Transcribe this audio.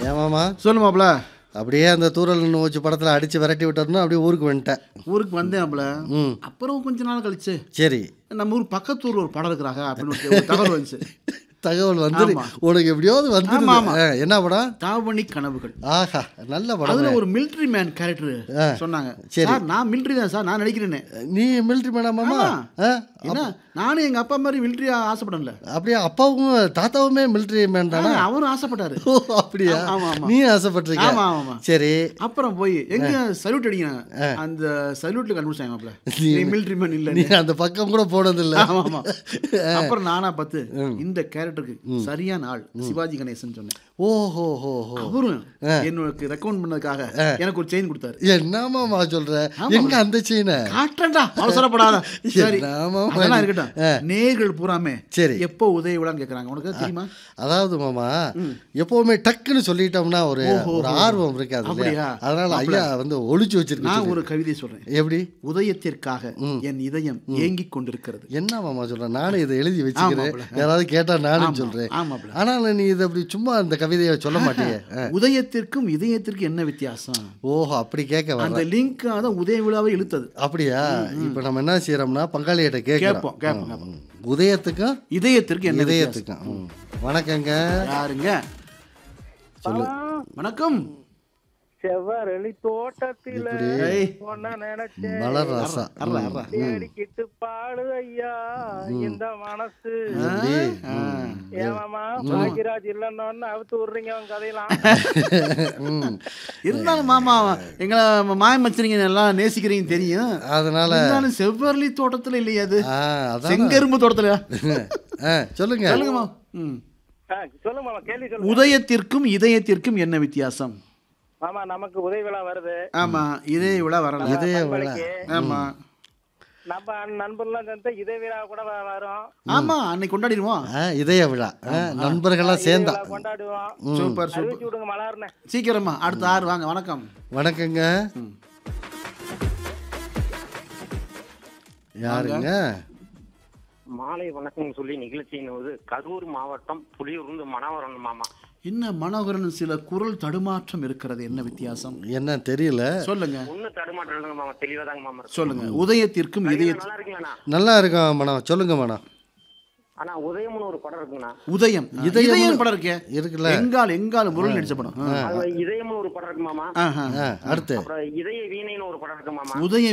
ஏமாமா சொல்லு மாப்ள அப்படியே அந்த தூரல் நோச்சு படத்தில் அடித்து விரட்டி விட்டோம்னா அப்படியே ஊருக்கு வந்துட்டேன் ஊருக்கு வந்தேன் மாப்ள ம் அப்புறம் கொஞ்ச நாள் கழிச்சு சரி நம்ம ஊர் பக்கத்து ஊர்ல ஒரு படம் இருக்கிறாங்க அப்படின்னு ஒரு- ஒரு தகவல் வந்துச்சு தகவல் வந்து ஆமா. உனக்கு எப்படியாவது வந்து ஆமா, ஆமா. என்ன படம் தாவணி கனவுகள் ஆஹா நல்ல படம் அதுல ஒரு மிலிட்டரி மேன் கேரக்டர் சொன்னாங்க சரி. சார் நான் மிலிட்டரி தான் சார் நான் நடிக்கிறேன்னு நீ மிலிட்ரி மேடாமாமா ஆமா. ஏன்னா நானும் எங்க அப்பா மாதிரி மிலிட்டரி ஆசைப்படல அப்படியே அப்பாவும் தாத்தாவுமே மிலிட்ரி மேன் தானே ஆ, அவரும் ஆசைப்பட்டாரு ஓ அப்படியா ஆமா, ஆமா. நீ ஆசைப்பட்டிருக்க ஆமா ஆமா சரி அப்புறம் போய் எங்க சல்யூட் அடிக்கிறாங்க அந்த சல்யூட்ல கண்டுபிடிச்சாங்க மாப்ள நீ மிலிட்டரி மேன் இல்ல நீ அந்த பக்கம் கூட போனதில்ல ஆமா ஆமா அப்புறம் நானா பார்த்து இந்த கேரக்டருக்கு சரியான ஆள் சிவாஜி கணேசன் சொன்னேன் ஓஹோ ஹோ ஹோ அவரும் எனக்கு ரெக்கமெண்ட் பண்ணதுக்காக எனக்கு ஒரு செயின் கொடுத்தாரு என்னமாமா சொல்ற எங்க அந்த சீனை காட்டுறேன்டா அவசரப்படாத சரி என்னம்மா அதெல்லாம் இருக்கட்டும் நேர்கள் பூராமே சரி. எப்போ உதவி விழான்னு கேக்குறாங்க உனக்கு தெரியுமா அதாவது மாமா எப்பவுமே டக்குன்னு சொல்லிட்டோம்னா ஒரு ஒரு ஆர்வம் இருக்காது இல்லையா? அப்படியா? அதனால ஐயா வந்து ஒளிச்சு வச்சிருக்கு நான் ஒரு கவிதை சொல்றேன் எப்படி உதயத்திற்காக என் இதயம் ஏங்கிக் கொண்டிருக்கிறது என்ன மாமா சொல்ற நானும் இதை எழுதி வச்சுக்கிறேன் யாராவது கேட்டா நானும் சொல்றேன் ஆமாப்ல ஆனாலும் நீ இதை அப்படி சும்மா அந்த கவிதையை சொல்ல மாட்டியே ஆ. உதயத்திற்கும் இதயத்திற்கும் என்ன வித்தியாசம் ஓஹோ அப்படி கேட்க வர அந்த லிங்க் தான் உதய விழாவை இழுத்தது அப்படியா இப்ப நம்ம என்ன செய்யறோம்னா பங்காளிகிட்ட கேட்கிறோம் கேட்போம் கேட்போம் கேட்போம் உதயத்துக்கும் இதயத்திற்கு என்ன வித்தியாசம்? இதயத்துக்கும் ம். வணக்கங்க யாருங்க வணக்கம் செவ்வரளி தோட்டத்தில ஏய், ஒன்ன நினைச்சேன் மலர் ராசா அர்றா, அர்றா. தேடிக்கிட்டு பாடு ஐயா இந்த மனசு எப்படி? ஏமாமா பாக்கியராஜ் இல்லைன்னு அவுத்து விடுறீங்க உங்க கதையெல்லாம் ம். இருந்தாலும் மாமா எங்களை மாய மச்சினிங்க எல்லாம் நேசிக்கிறீங்க தெரியும் அதனால இருந்தாலும் செவ்வரளி தோட்டத்துல இல்லையா அது ஆ, அதான் செங்கரும்பு தோட்டத்துல ஆ, சொல்லுங்க சொல்லுங்கம்மா ம். ஆ, சொல்லுங்க மாமா கேள்வி சொல்லுங்க உதயத்திற்கும் இதயத்திற்கும் என்ன வித்தியாசம் மாமா நமக்கு உதவி விழா வருது ஆமா இதய விழா வரலாம் இதய விழா பண்பலைக்கு ஆமா நம்ம நண்பர்லாம் சேர்ந்து இதே விழா கூட வ- வரும் ஆமா அன்னைக்கு கொண்டாடிடுவோம் ஆ, இதய விழா ஆ, நண்பர்கள்லாம் சேர்ந்தா விழா கொண்டாடுவோம் சூப்பர் சூப்பர் அறிவிச்சு விடுங்க மலர்னு சீக்கிரமா அடுத்த ஆறு வாங்க வணக்கம் வணக்கங்க யாருங்க மாலை வணக்கம் சொல்லி நிகழ்ச்சியின் போது கரூர் மாவட்டம் புலியூர்ந்து மணவரம் மாமா என்ன மனோகரன் சில குரல் தடுமாற்றம் இருக்கிறது என்ன வித்தியாசம் என்ன தெரியல சொல்லுங்க ஒண்ணு தடுமாட்டம் இல்லைங்க மாமா தெளிவா தாங்க மாமா இருக்கு. சொல்லுங்க உதயத்திற்கும் இதய நல்லா இருக்கீங்களாண்ணா நல்லா இருக்கோம் மனம் சொல்லுங்க மனம் ஆனா உதயம்னு ஒரு படம் இருக்குங்கண்ணா உதயம் இதயம் இதயம் படம் இருக்கே இருக்குல்ல எங்கால் எங்கால் முருள் நடிச்ச படம் ஆ. அது இதயம்னு ஒரு படம் இருக்கு மாமா ஆஹா. ஆ, அடுத்து அப்புறம் இதய வீணைன்னு ஒரு படம் இருக்கு மாமா உதய